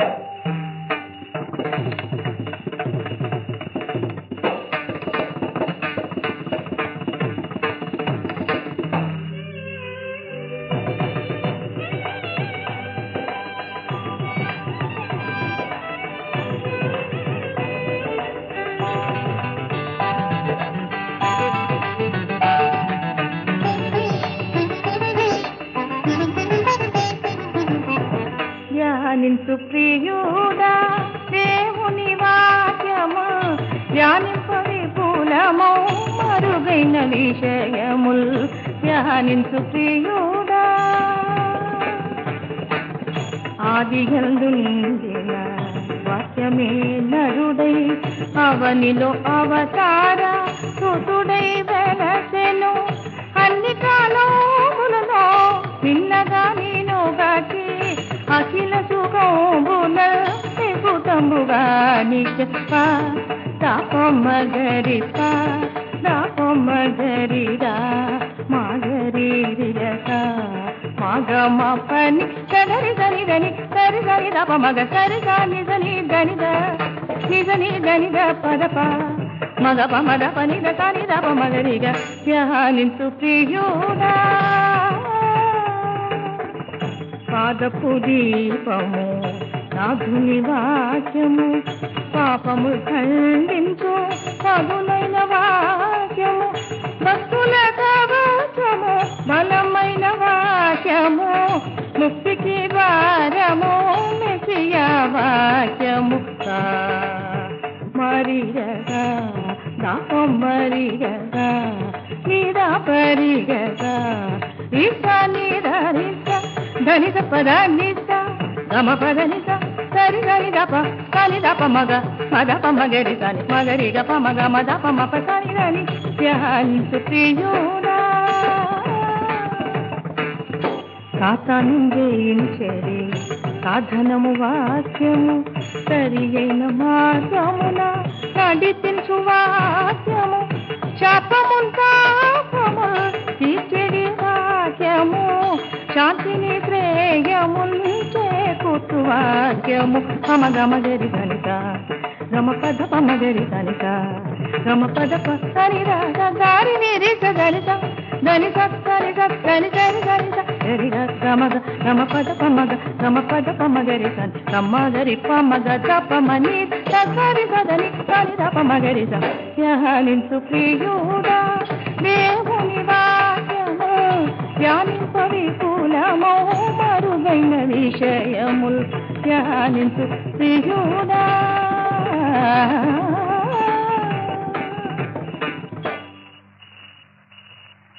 ధ్యానించు ప్రియుడా దేవుని వాక్యము ధ్యానింపవి పూలమో మరుగైన విషయముల్ ధ్యానించు ప్రియుడా ఆది నుండిన వాక్యమే నరుడై అవనిలో అవతార సుతుడై వెలసెను అన్ని కాలములలో నిన్నగా నేను గాచి అఖిల సుఖముల నిపుతముగా నిజప దాపమగరిప దాపమగరిరా మాగరిరక మగమ పని సరి సరి దని సరి సరి దప మగ సరి సాని దని దనిద నిజని దనిద పదప మగ ప మద పని ద సాని దప మగరిగ ధ్యానించు ప్రియుడా పాదపు దీపము నాథుని వాక్యము పాపము ఖండించు పదునైన వాక్యము భక్తుల కవచము బలమైన వాక్యము ముక్తికి ద్వారము మెసియ వాక్యము మరిగగా దాపం మరిగగా నీరా పరిగగా ఇస నీరా నిస ధనిత పద నిస గమ పద నిస సరి సరి దప సని దప మగ మదప మగరి సని మగరి గప మగ మదప మప సని దని ధ్యానించు ప్రియుడా సాతాను జయించరి సాధనము వాక్యము సరి అయిన మార్గమున నడిపించు వాక్యము శాపము పాపము తీర్చెడి వాక్యము శాంతిని శ్రేయములు చేకూర్చు వాక్యము పమ గమ గరి గణిత గమ పద పమ గరి గణిత గమ పద పని గారి నిరిస గణిత దని సని సని సని గణిత గరి గమగ గమ పద పమగ గమ పద పమ గరి సని గమ గరి పమగ దపమని సరి సదని సని దపమగరి ధ్యానించు ప్రియుడా దేవుని వాక్యము ధ్యానింపవి కులమో మరుగైన విషయముల్ ధ్యానించు ప్రియుడా